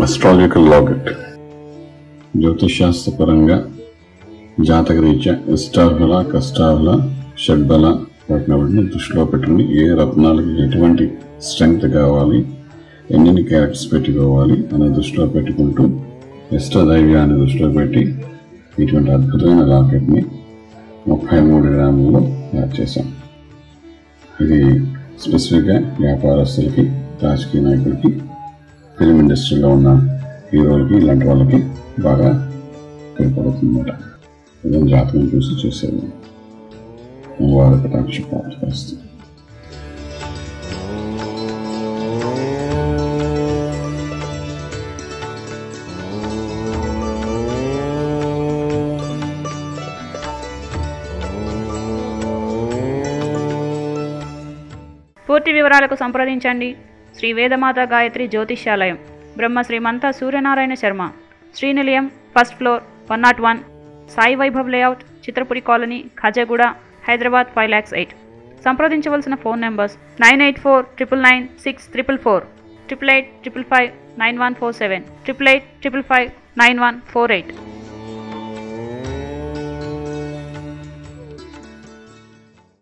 astrological locket జ్యోతిషాస్త్రపరంగా జాతకరీత్యా ఇష్టార్హుల కష్టార్హుల షడ్బల వాటిని దృష్టిలో పెట్టుకుని ఏ రత్నాలకి ఎటువంటి స్ట్రెంగ్త్ కావాలి ఎన్ని క్యారెట్స్ పెట్టుకోవాలి అనే దృష్టిలో పెట్టుకుంటూ ఇష్టదైవ్యాన్ని దృష్టిలో పెట్టి ఇటువంటి అద్భుతమైన లాకెట్ని ముప్పై మూడు గ్రాముల్లో తయారు చేశాం ఇది స్పెసిఫిక్గా వ్యాపారస్తులకి రాజకీయ నాయకులకి ఫిలిం ఇండస్ట్రీలో ఉన్న హీరోలకి ఇలాంటి వాళ్ళకి బాగా ఉపయోగపడుతుందన్నమాట ఇదని జాతకం చూసి చేసేది వారి కటాక్ష ప్రాప్తి పరిస్థితి పూర్తి వివరాలకు సంప్రదించండి శ్రీ వేదమాత గాయత్రి జ్యోతిష్యాలయం Brahma Srimantha Suryanarayana Sharma Srinilayam first floor one not one Sai Vaibhav layout Chitrapuri colony Khajaguda Hyderabad five lakhs eight సంప్రదించవలసిన phone numbers nine eight four triple nine six triple four triple eight triple five nine one four seven triple eight triple five nine one four eight